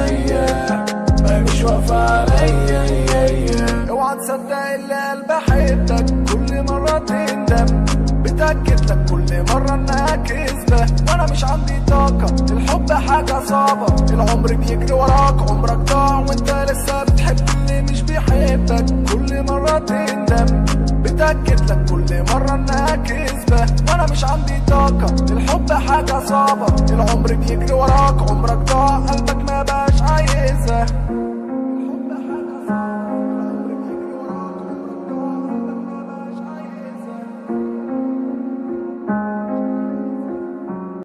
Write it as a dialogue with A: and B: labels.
A: عليا ما مش واقفة عليا اوعى تصدق اللي قلب بحبك كل مرة تندم بتأكد لك كل مرة انها كذبة وانا مش عندي طاقة الحب حاجة صعبة العمر بيجري وراك عمرك ضاع وانت لسه بتحب اللي مش بيحبك كل مرة تندم بتأكد لك كل مرة انها كذبة وانا مش عندي طاقة الحب حاجة صعبة العمر بيجري وراك عمرك ضاع قلبك ما بقاش عايزها